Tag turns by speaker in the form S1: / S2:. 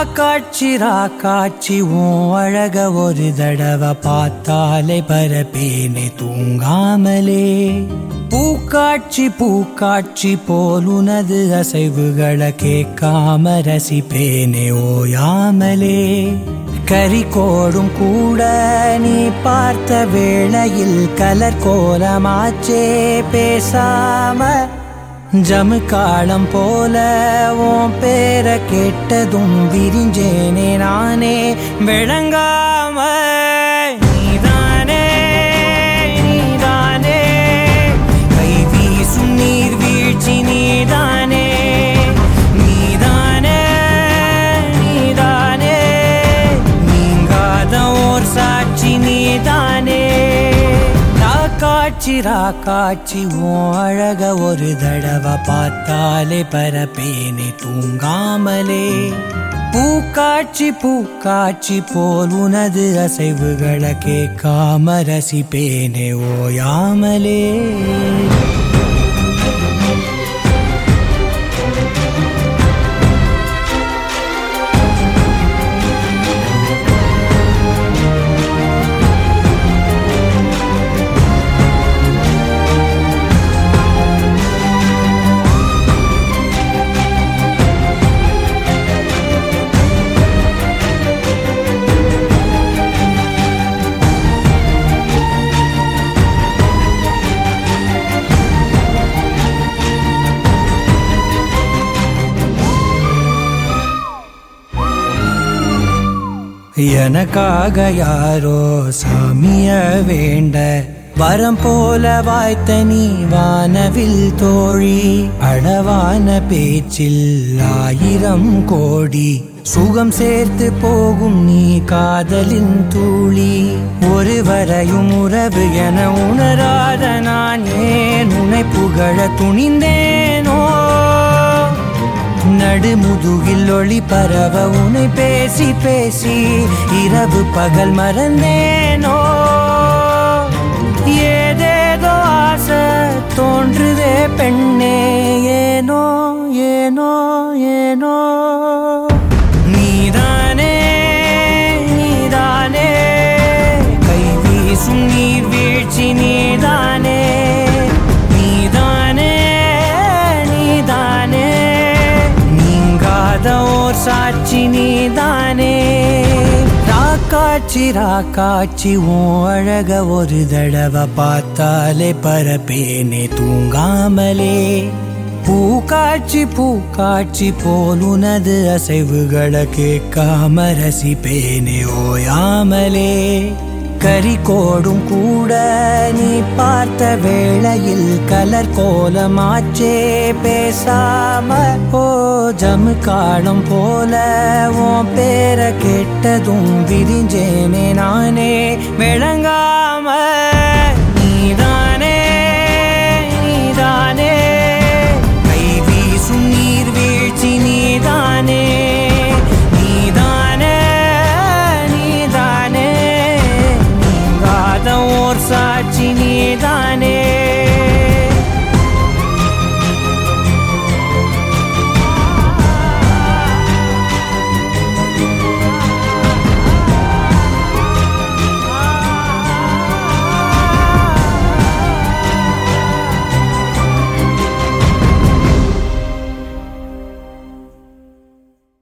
S1: காட்சி காட்சி உன் அழக ஒரு தடவை பார்த்தாலே பரப்பேனே தூங்காமலே பூக்காட்சி பூக்காட்சி போல் உனது அசைவுகளை கேட்காம ரசிப்பேனே ஓயாமலே கரிகோடும் கூட நீ பார்த்த வேளையில் கலர் கோலமாச்சே பேசாம ஜமுக்காலம் போல உன் பேரை கேட்டதும் விரிஞ்சேனே நானே விளங்காம நீதானே நீதானே கை வீசும் நீர் வீழ்ச்சி நீதானே நீதானே நீதானே நீங்காத ஓர் சாட்சி நீதானே காட்சி காட்சி உன் அழக ஒரு தடவை பார்த்தாலே பரப்பேனே தூங்காமலே பூக்காட்சி பூக்காட்சி போல் உனது அசைவுகளை கேட்காம ரசிப்பேனே ஓயாமலே எனக்காக யாரோ சாமிய வேண்ட வரம் போல வாய்த்த நீ வானவில் தோழி அடவான பேச்சில் ஆயிரம் கோடி சுகம் சேர்த்து போகும் நீ காதலின் தூளி ஒருவரையும் உறவு என உணராத நான் ஏன் உன்னை புகழ துணிந்தேனோ நடுமுதுகில் ஒளி பரவ உன்னை பேசி பேசி இரவு பகல் மறந்தேனோ ஏதேதோ ஆசை தோன்றுதே பெண்ணே ஏனோ ஏனோ ஏனோ நீதானே நீதானே கை வீசும் நீர் வீழ்ச்சி நீதானே நீதானே நீதானே நீங்காத ஓர் சாட்சி நீதானே ராக்காட்சி ராக்காட்சி உன் அழக ஒரு தடவை பார்த்தாலே பரப்பேனே தூங்காமலே பூக்காட்சி பூக்காட்சி போல் உனது அசைவுகளை கேட்காம ரசிப்பேனே ஓயாமலே கரிகோடும் கூட நீ பார்த்த வேளையில் கலர் கோலமாச்சே பேசாம ஓ ஜமுக்காலம் போல உன் பேரை கேட்டதும் விரிஞ்சேனே நானே விளங்காம